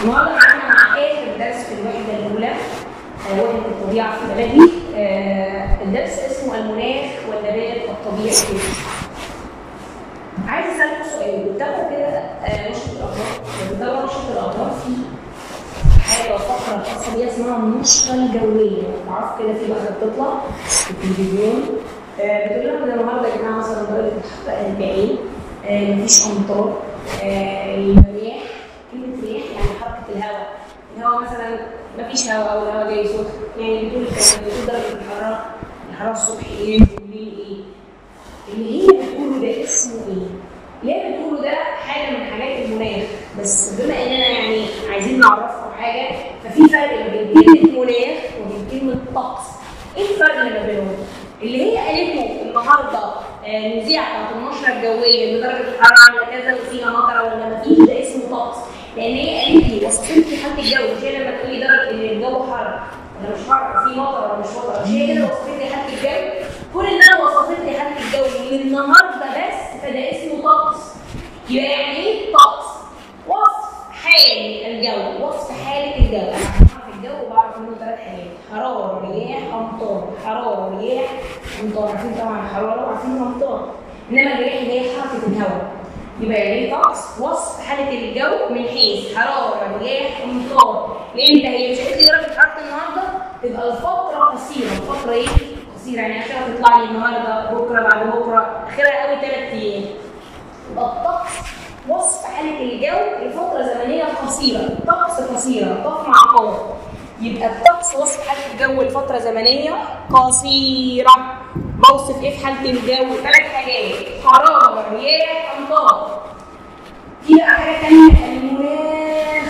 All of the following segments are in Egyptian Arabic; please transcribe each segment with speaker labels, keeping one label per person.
Speaker 1: النهارده معانا مع اخر درس في الوحده الاولى آه، وحده الطبيعه في بلدي آه، الدرس اسمه المناخ والنبات الطبيعي في عايز اسالكم سؤال بتتابعوا كده آه، نشره الاخبار بتتابعوا نشره الاخبار في حاجه فقره خاصه بيها اسمها النشره الجويه تعرف كده في واحده بتطلع في التلفزيون آه، بتقول لهم ده النهارده يا جماعه مثلا درجه الحراره 40 آه، مفيش امطار آه، الرياح كلمه رياح يعني حركه الهواء الهواء مثلا مفيش هواء او الهواء جاي سخن يعني بتقول بتقول درجه الحراره الحراره الصبح ايه والليل ايه اللي هي بتقوله ده اسمه ايه؟ اللي هي بتقوله ده حاجه من حاجات المناخ بس بما اننا يعني عايزين نعرفكم حاجه ففي فرق ما بين كلمه مناخ وبين كلمه طقس. ايه الفرق اللي ما بينهم؟ اللي هي قالته النهارده آه، المذيعه بتاعت النشره الجويه ان درجه الحراره عامله كذا وفيها مطره ولا ما فيش ده اسمه طقس لان هي قالت لي وصفت لي حاله الجو مش هي لما تقولي درجه ان الجو حر ولا مش حر في مطر ولا مش مطر مش هي كده وصفت لي حاله الجو كل ان انا وصفت لي حاله الجو للنهارده بس فده اسمه طقس يبقى يعني ايه طقس؟ وصف حال الجو وصف حاله الجو انا بعرف الجو وبعرف منه ثلاث حاجات حراره رياح امطار حراره رياح امطار عارفين طبعا الحراره وعارفين الامطار انما الرياح اللي هي حركه الهواء يبقى يعني ايه طقس وصف حاله الجو من حيث حراره رياح امطار لان هي مش قالت لي درجه حراره النهارده تبقى الفتره قصيره الفتره ايه قصيره يعني اخرها تطلع لي النهارده بكره بعد بكره اخرها قوي ثلاث ايام يبقى الطقس وصف حالة الجو لفترة زمنية قصيرة، طقس قصيرة، طف مع قاف. يبقى الطقس وصف حالة الجو لفترة زمنية قصيرة. بوصف ايه في حالة الجو؟ ثلاث حاجات، حرارة، رياح، أمطار. في بقى حاجة تانية المناخ.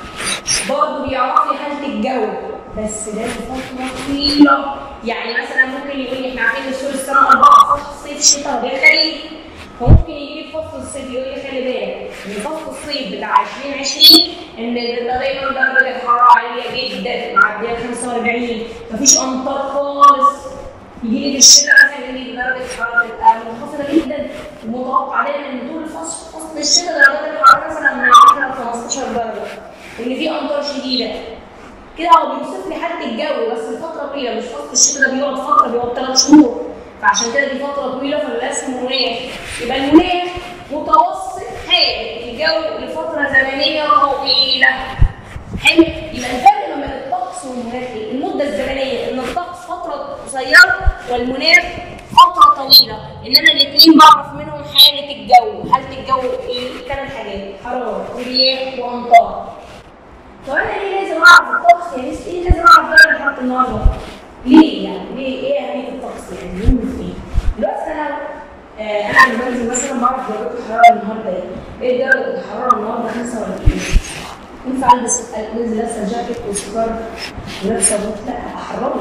Speaker 1: برضه بيعرف لي حالة الجو، بس ده لفترة طويلة. يعني مثلا ممكن يقول لي احنا عارفين ان شهور السنة أربعة صح صيف شتاء ربيع خريف. فممكن يجي لي فصل الصيف يقول لي خلي بالك ان فصل الصيف بتاع 2020 ان ده دايما درجه الحراره عاليه جدا معديه 45 مفيش امطار خالص يجي لي في الشتاء مثلا يقول لي درجه الحراره تبقى منخفضه جدا ومتوقع دايما ان طول فصل فصل الشتاء درجات الحراره مثلا من 10 ل 15 درجه ان في امطار شديده كده هو بيوصف لي حاله الجو بس الفتره طويله مش فصل الشتاء ده بيقعد فتره بيقعد ثلاث شهور فعشان كده دي فتره طويله فده اسمه مناخ يبقى المناخ متوسط حال الجو لفتره زمنيه طويله حلو يبقى الفرق ما بين الطقس والمناخ ايه؟ المده الزمنيه ان الطقس فتره قصيره والمناخ فتره طويله انما الاثنين بعرف منهم حاله الجو حاله الجو ايه؟ ثلاث حاجات حراره ورياح وامطار طب انا ليه لازم اعرف الطقس يعني ايه لازم اعرف درجه حراره النهارده؟ ليه يعني؟ ليه ايه اهميه الطقس يعني؟ مهم في ايه؟ دلوقتي انا آه انا لما بنزل مثلا بعرف درجه الحراره النهارده ايه؟ ايه درجه الحراره النهارده 45 ينفع البس انزل لابسه جاكيت وسكار ولابسه بوت لا احرمه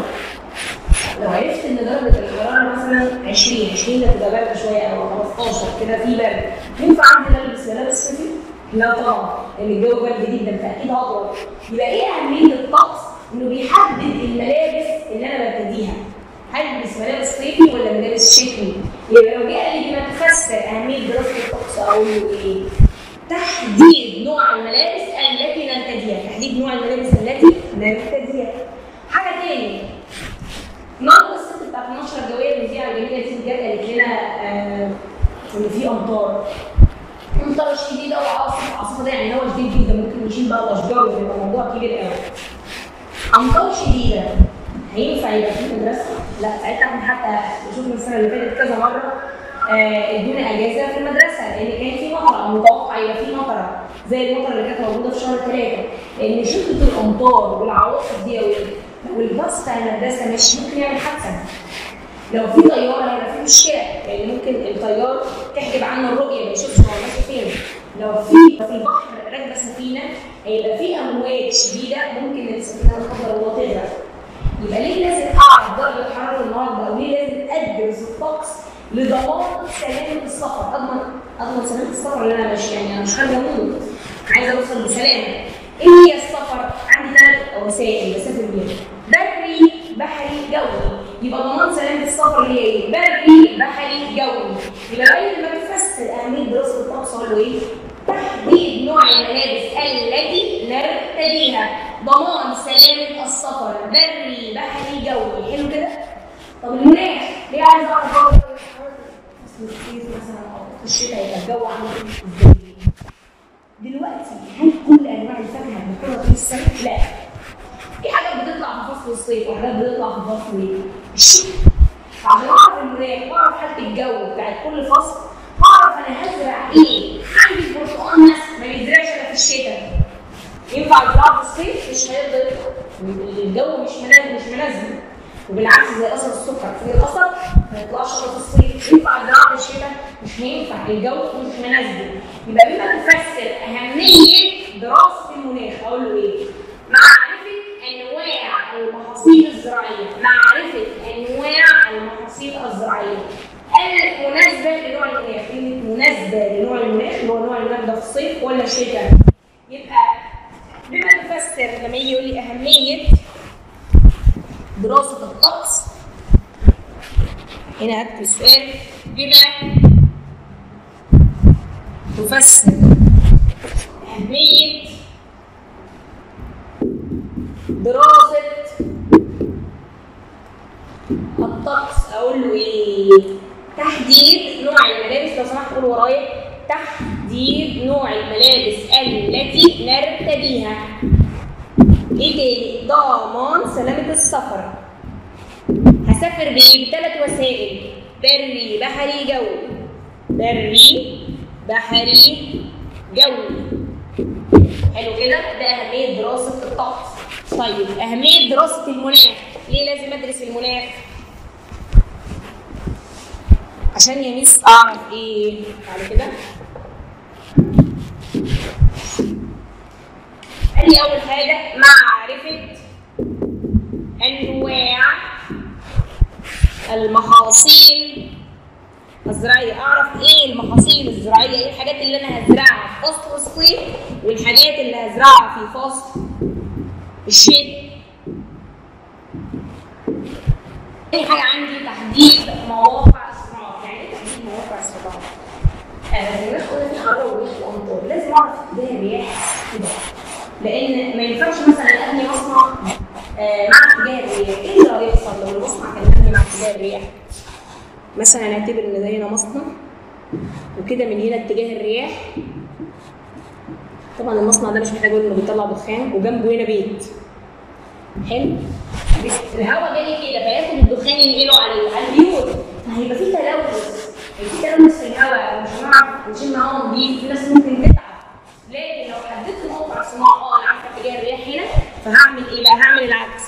Speaker 1: لو عرفت ان درجه الحراره مثلا 20 20 ده تبقى بارده شويه او 15 كده في برد ينفع عندي البس ملابس صيفي؟ لا طبعا لان الجو برد جدا فاكيد هضرب يبقى ايه اهميه الطقس؟ انه بيحدد الملابس اللي انا ببتديها هلبس ملابس صيفي ولا ملابس شتوي يبقى لو جه قال لي بما تفسر اهميه دراسه الطقس اقول له ايه تحديد نوع الملابس التي نرتديها تحديد نوع الملابس التي نرتديها حاجه تاني النهارده الست بتاعت النشره الجويه المذيعه الجميله دي جت قالت لنا آه ان في امطار امطار شديده وعاصفه عاصفه ده يعني هو شديد جدا ممكن يشيل بقى الاشجار ويبقى موضوع كبير قوي امطار شديده هينفع يبقى في مدرسه؟ لا ساعتها احنا حتى شفنا السنه اللي فاتت كذا مره آه، ادونا اجازه في المدرسه لان كان في مطره او متوقع يبقى في مطره زي المطره اللي كانت موجوده في شهر ثلاثه لان شده الامطار والعواصف دي والباص بتاع المدرسه مش ممكن يعمل حادثه لو في طياره هيبقى في مشكله لان ممكن الطيار تحجب عنه الرؤيه ما يشوفش هو ماشي فين لو في في البحر راكبه سفينه هيبقى في امواج شديده ممكن السفينه لا قدر الله تغرق يبقى ليه لازم اعرف درجه حراره النهارده او ليه لازم ادرس الطقس لضمان سلامه السفر اضمن اضمن سلامه السفر اللي انا ماشي يعني انا مش خارجه اموت عايزه اوصل بسلامه ايه هي السفر؟ عندي ثلاث وسائل بسافر بيها بري بحري جوي يبقى ضمان سلامه السفر اللي هي ايه؟ بري بحري جوي يبقى الراجل لما بيفسر اهميه دراسه الطقس اقول له ايه؟ تحديد نوع الملابس التي نرتديها ضمان سلامة السفر بري بحري جوي حلو كده؟ طب المناخ ليه عايز اعرف بقى درجة حرارة فصل الصيف مثلا او في الشتاء يبقى الجو عامل ايه ازاي؟ دلوقتي هل كل انواع الفاكهه بناكلها طول السنه؟ لا. في حاجات بتطلع في فصل الصيف وحاجات بتطلع في فصل ايه؟ الشتاء. فعشان اعرف المناخ واعرف حاله الجو بتاعت كل فصل اعرف انا هزرع ايه؟ عندي البرتقال مثلا ما بيزرعش الا في الشتاء. ينفع يزرعه في الصيف مش هيقدر يطلع. الجو مش مناسب مش مناسب. وبالعكس زي قصر السكر في القصر ما يطلعش الا في الصيف ينفع يزرعه في الشتاء مش هينفع الجو مش مناسب يبقى بما تفسر اهميه دراسه المناخ اقول له ايه؟ معرفه انواع المحاصيل الزراعيه معرفه انواع المحاصيل الزراعيه المناسبه لنوع المناخ كلمه مناسبه لنوع المناخ اللي هو نوع المناخ ده في الصيف ولا الشتاء يبقى بما تفسر لما يجي يقول لي اهميه دراسه الطقس هنا هكتب السؤال بما تفسر أهمية دراسة الطقس أقول له إيه؟ تحديد نوع الملابس لو سمحت قول ورايا تحديد نوع الملابس التي نرتديها. إيه تاني؟ ضمان سلامة السفر. هسافر بإيه؟ بثلاث وسائل بري بحري جوي. بري بحري جوي حلو كده ده اهميه دراسه الطقس طيب اهميه دراسه المناخ ليه لازم ادرس المناخ عشان يا ميس اعرف ايه بعد كده قال لي اول حاجه معرفه انواع المحاصيل الزراعيه اعرف ايه المحاصيل الزراعيه ايه الحاجات اللي انا هزرعها في فصل الصيف والحاجات اللي هزرعها في فصل الشتاء تاني حاجه عندي تحديد مواقع الصناعات يعني ايه تحديد مواقع الصناعات المناخ قلنا في حراره وريح وامطار لازم اعرف اتجاه الرياح كده لان ما ينفعش مثلا ابني مصنع آه مع اتجاه الرياح ايه اللي هيحصل لو المصنع كان ابني مع اتجاه الرياح مثلا نعتبر ان ده هنا مصنع وكده من هنا اتجاه الرياح طبعا المصنع ده مش محتاج اقول انه بيطلع دخان وجنبه هنا بيت حلو الهواء جاي كده فياخد الدخان ينقله على على البيوت فهيبقى في تلوث هيبقى في تلوث في الهواء مش هنعرف نشم هواء نضيف في ناس ممكن تتعب لكن لو حددت موقع صناعه اه انا عارفه اتجاه الرياح هنا فهعمل ايه بقى؟ هعمل العكس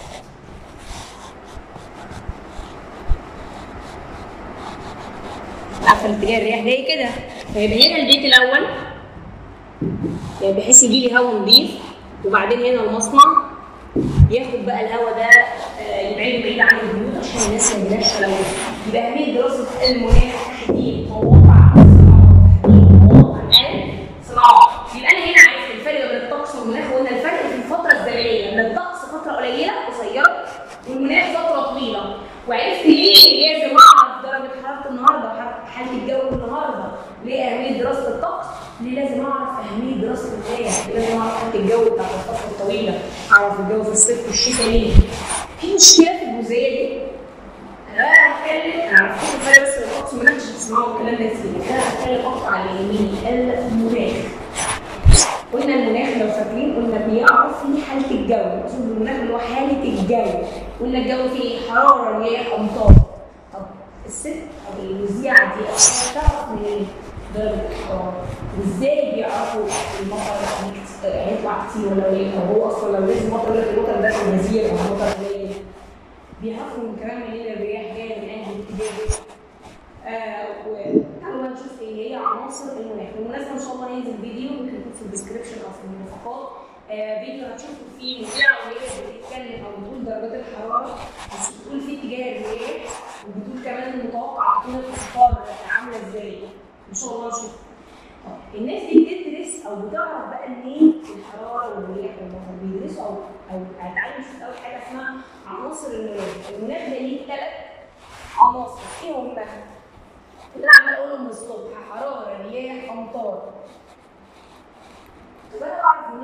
Speaker 1: عارفه الاتجاه الرياح جاي كده فيبقى هنا البيت الاول يعني بحيث يجي لي هواء نظيف وبعدين هنا المصنع ياخد بقى الهواء ده آه، يبعده بعيد عن البيوت عشان الناس ما يجيلهاش تلوث يبقى اهميه دراسه المناخ تحديد مواقع الصناعات تحديد مواقع الصناعات يبقى انا هنا عرفت الفرق بين الطقس والمناخ وقلنا الفرق في الفتره الزمنيه ان الطقس فتره قليله قصيره والمناخ فتره طويله وعرفت ليه لازم اعرف درجه حراره النهارده وحرارة- حاله الجو النهارده ليه اهميه دراسه الطقس ليه لازم اعرف اهميه دراسه المناخ ليه لازم اعرف حاله الجو بتاعت الفتره الطويله اعرف الجو في الصيف والشتاء ليه في مشكله في الجزئيه دي انا هتكلم انا عرفت الفرق بس بين الطقس والمناخ عشان تسمعوا الكلام ده كتير انا هتكلم اكتر على اليمين المناخ قلنا المناخ لو فاكرين قلنا بيعرف فيه حاله الجو المقصود بالمناخ اللي هو حاله الجو قلنا الجو فيه حراره رياح امطار طب الست او المذيعه دي تعرف منين درجه الحراره وازاي بيعرفوا المطر هيكت- هيطلع كتير ولا قليل او هو اصلا لو نزل مطر يقول لك المطر ده في الجزيره او المطر قليل بيعرفوا من كمان منين الرياح جايه من انهي اتجاه آه، وتعالوا بقى نشوف ايه هي عناصر المناخ بالمناسبه ان شاء الله هينزل فيديو ممكن يكون في الديسكربشن او في المرافقات آه، فيديو هتشوفوا فيه مذيعه وهي بتتكلم او بتقول درجات الحراره بس بتقول في اتجاه الرياح وبتقول كمان المتوقع تكون الامطار عامله ازاي ان شاء الله نشوف طب الناس دي بتدرس او بتعرف بقى منين الحراره والرياح والمطر بيدرسوا او او هتعلم نشوف اول حاجه اسمها عناصر المناخ المناخ ده ليه ثلاث عناصر ايه هم؟ اللي انا عمال اقولهم من الصبح حراره رياح امطار طب انا بعرف منين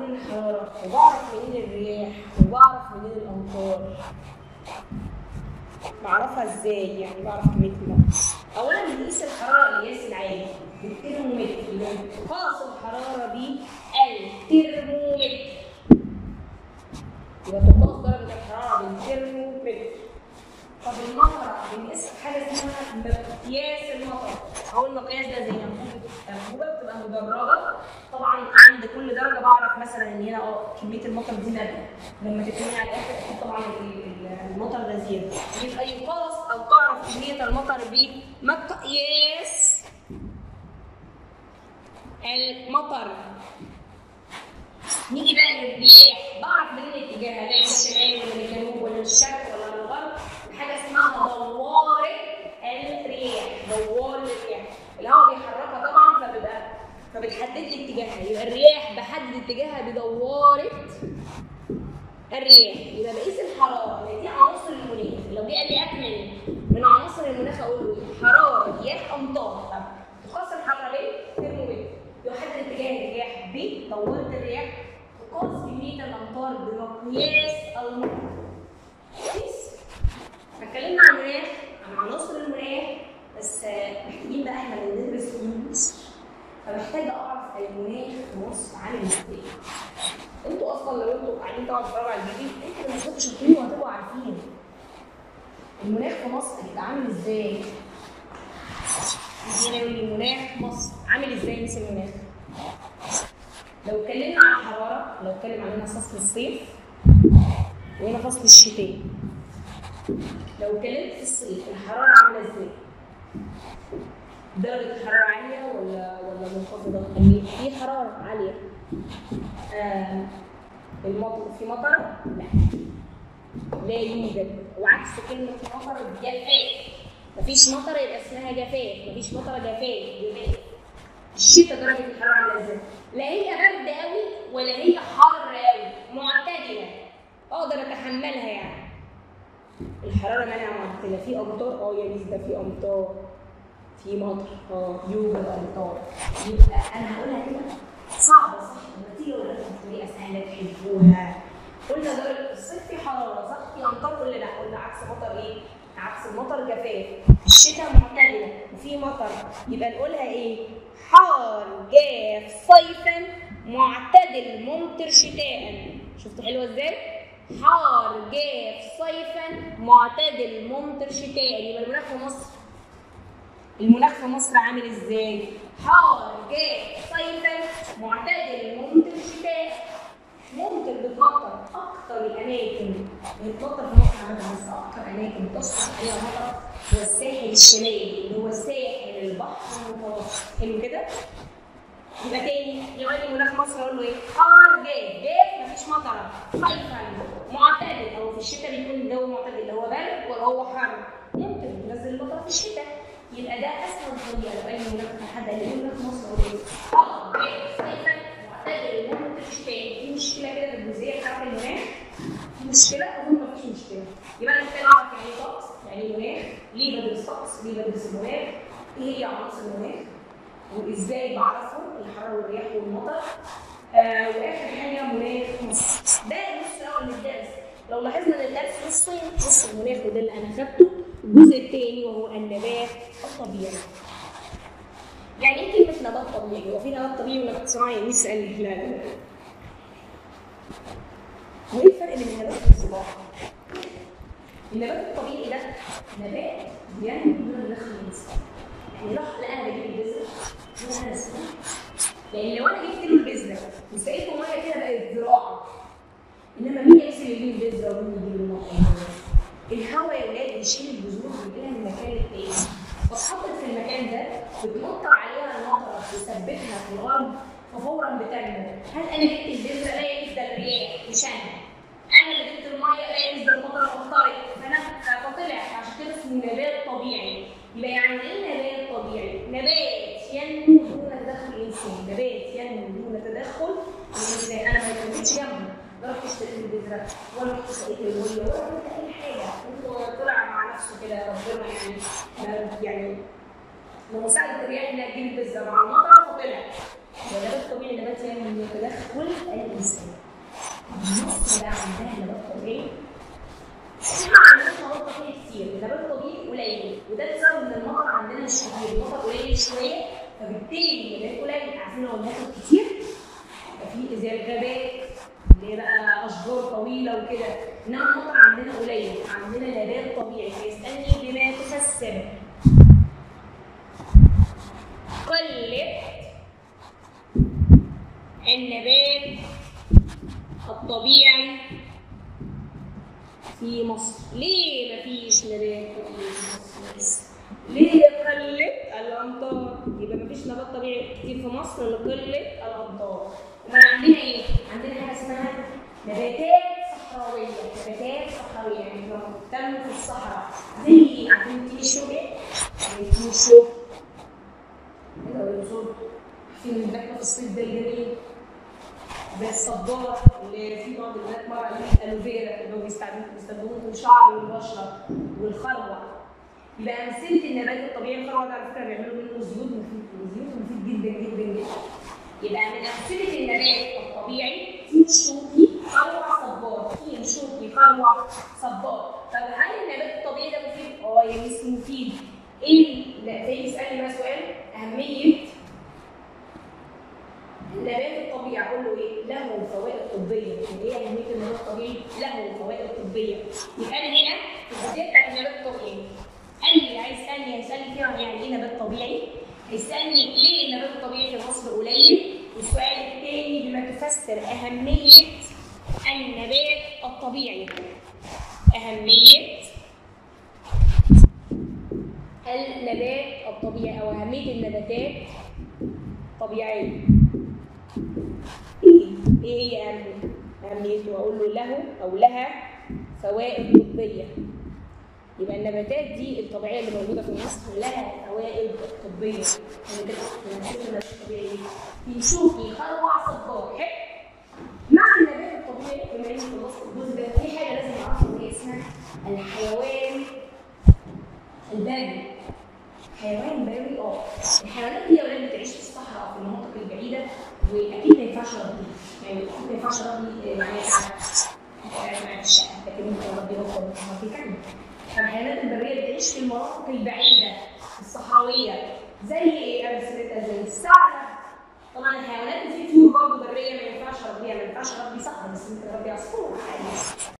Speaker 1: منين الحراره وبعرف منين الرياح وبعرف منين الامطار بعرفها ازاي يعني بعرف كميه المطر اولا بنقيس الحراره القياس العادي بالترمومتر يبقى قاس الحراره بالترمومتر يبقى تقاس درجه الحراره بالترمومتر طب المطر بنقيس حاجه اسمها مقياس المطر هو المقياس ده زي انبوبه انبوبه بتبقى مدرجه طبعا عند كل درجه بعرف مثلا ان هنا اه كميه المطر دي نادره لما تكوني على الاخر أكيد طبعا ال- ال- المطر ده زياده يبقى يقاس او تعرف كميه المطر بمقياس المطر نيجي بقى للرياح بعرف منين اتجاهها جاي من الشمال ولا من الجنوب ولا من الشرق ولا من الغرب حاجه اسمها دواره الرياح دوار الرياح الهواء بيحركها طبعا فبيبقى فبتحدد لي اتجاهها يبقى الرياح بحدد اتجاهها بدواره الرياح يبقى بقيس الحراره اللي دي عناصر المناخ لو جه قال لي اكمل من عناصر المناخ اقول له إيه؟ حراره رياح امطار طب تقاس الحراره بايه؟ ترمومتر يحدد اتجاه الرياح بدوره الرياح تقاس كميه الامطار بمقياس المطر كويس اتكلمنا عن المناخ عن عناصر المناخ بس آه، محتاجين بقى احنا اللي ندرس انجلش فمحتاجه اعرف المناخ في مصر عامل ازاي انتوا اصلا لو انتوا قاعدين طبعا بتتفرجوا على الفيديو انتوا لما كنتوا شاطرين وهتبقوا عارفين المناخ في مصر هيبقى عامل ازاي؟ يجينا يقول لي المناخ مصر عامل ازاي مثل المناخ؟ لو اتكلمنا عن الحراره لو اتكلم عن فصل الصيف وهنا فصل الشتاء لو اتكلمت في الصيف الحراره عامله ازاي؟ درجة الحرارة عالية ولا ولا منخفضة؟ يعني في حرارة عالية. آه المطر في مطر؟ لا. لا يوجد وعكس كلمة مطر جفاف. مفيش مطر يبقى اسمها جفاف، مفيش مطر جفاف جفاف. الشتاء درجة الحرارة عاملة ازاي؟ لا هي برد قوي ولا هي حر قوي، معتدلة. اقدر اتحملها يعني. الحرارة مانعة معتدلة، في امطار؟ اه يا ميس ده في امطار. في مطر اه يوجد امطار يبقى انا هقولها كده صعبه صح لما تيجي اقول لكم بطريقه سهله تحبوها قلنا درجه الصيف في حراره صح في امطار ولا لا قلنا عكس مطر ايه عكس المطر جفاف الشتاء معتدله وفي مطر يبقى نقولها ايه حار جاف صيفا معتدل ممطر شتاء شفتوا حلوه ازاي حار جاف صيفا معتدل ممطر شتاء يبقى المناخ في مصر المناخ في مصر عامل ازاي؟ حار جاف صيفا معتدل ممطر شتاء ممطر بتمطر اكتر الاماكن اللي بتمطر في مصر عامه بس اكتر اماكن بتصبح عليها مطر هو الساحل الشمالي اللي هو ساحل البحر المتوسط حلو كده؟ يبقى تاني يقول لي مناخ مصر اقول له ايه؟ حار جاف جاف مفيش مطر صيفا معتدل او في الشتاء بيكون الجو معتدل اللي هو برد ولا هو حر ممكن بينزل المطر في الشتاء يبقى ده اسهل طريقه لو اي مناخ حد قال لي مناخ مصر اقول له حار جاف صيفا معتدل ممكن الشتاء في مشكله كده في الجزئيه بتاعت المناخ في مشكله اظن مفيش مشكله يبقى انا محتاج اعرف يعني ايه طقس يعني ايه مناخ ليه بدرس طقس ليه بدرس المناخ ايه هي عناصر المناخ وازاي بعرفهم الحراره والرياح والمطر آه واخر حاجه مناخ مصر ده النص الاول من الدرس لو لاحظنا ان الدرس نصين نص المناخ وده اللي انا خدته الجزء الثاني وهو النبات الطبيعي يعني ايه كلمه نبات طبيعي هو في نبات طبيعي ونبات صناعي نسال لا لا لا هو ايه الفرق بين النبات والزراعه النبات الطبيعي ده نبات بينمو بدون دخل الانسان يعني لا لا انا بجيب البذره ولا انا اسمها لان لو انا جبت له البذره وسقيته ميه كده بقت زراعه انما مين يكسب يجيب البذره ومين يجيب الميه الهواء يا ولاد بيشيل البذور ويجيبها من المكان التاني فاتحطت في المكان ده بتمطر عليها المطره وتثبتها في الارض ففورا بتنمو هل انا جبت البذره لا يجوز ده الرياح مش انا انا اللي جبت الميه لا يجوز ده المطره فطرت فانا فطلع عشان كده اسمه نبات طبيعي يبقى يعني ايه نبات طبيعي؟ نبات ينمو دون تدخل الانسان، نبات ينمو دون تدخل الانسان، انا ما يكونش جنبه، لا رحت اشتريت البذره ولا رحت سقيت الميه ولا عملت اي حاجه، هو طلع مع نفسه كده ربنا يعني يعني بمساعده الرياح اللي هتجيب البذره مع المطر فطلع. النبات الطبيعي نبات يعني من تدخل الانسان مصر بقى عندها نبات طبيعي احنا عندنا نبات طبيعي كتير النبات الطبيعي قليل وده بسبب ان المطر عندنا مش كتير المطر قليل شويه فبالتالي النبات قليل عارفين لو المطر كتير يبقى في زي الغابات اللي هي بقى اشجار طويله وكده انما المطر عندنا قليل عندنا نبات طبيعي فيسالني بما تفسر قلة النبات الطبيعي في مصر ليه مفيش نبات طبيعي في مصر ليه قلة الأمطار؟ يبقى مفيش نبات طبيعي كتير في مصر لقلة الأمطار. أمال عندنا إيه؟ عندنا حاجة اسمها نباتات صحراوية، نباتات صحراوية يعني بتنمو في الصحراء. زي إيه؟ عارفين التين الشوكي؟ يعني التين الشوكي. إيه ده الوصول؟ عارفين النبات في الصيف ده الجميل؟ زي الصبار اللي في بعض البنات مره قالوا لي الوفيرا اللي هو بيستخدموه بيستخدموه في الشعر والبشره والخروع يبقى امثله النبات الطبيعي الخروع ده على فكره بيعملوا منه زيوت مفيد زيوت مفيد جدا جدا جدا يبقى من امثله النبات الطبيعي تين شوكي خروع صبار تين شوكي خروع صبار طب هل النبات الطبيعي ده مفيد؟ اه يا ميس مفيد ايه لا زي يسالني بقى سؤال اهميه النبات الطبيعي اقول له ايه؟ له فوائد طبيه، يعني ايه اهميه النبات الطبيعي؟ له فوائد طبيه. يبقى انا هنا في الجزئيه بتاعت النبات الطبيعي قال لي عايز يسالني هيسالني فيها يعني ايه نبات طبيعي؟ هيسالني ليه النبات الطبيعي في مصر قليل؟ والسؤال الثاني بما تفسر اهميه النبات الطبيعي. اهميه النبات الطبيعي او اهميه النباتات الطبيعيه. ايه ايه هي اهميته اهميته اقول له له او لها فوائد طبيه يبقى النباتات دي الطبيعيه اللي موجوده في مصر لها فوائد طبيه يعني كده النبات الطبيعي في شوكي خروع صبار حلو مع النبات الطبيعي بما ان في مصر الجزء ده في حاجه لازم نعرفها هي اسمها الحيوان البري حيوان بري اه الحيوانات دي يا ولاد بتعيش في الصحراء في المناطق البعيده واكيد ما ينفعش اربيه يعني اكيد ما ينفعش اربي يعني قاعد في الشقه لكن ممكن اربي قطه ممكن اربي كلب فالحيوانات البريه بتعيش في المناطق البعيده الصحراويه زي ايه امثلتها زي الثعلب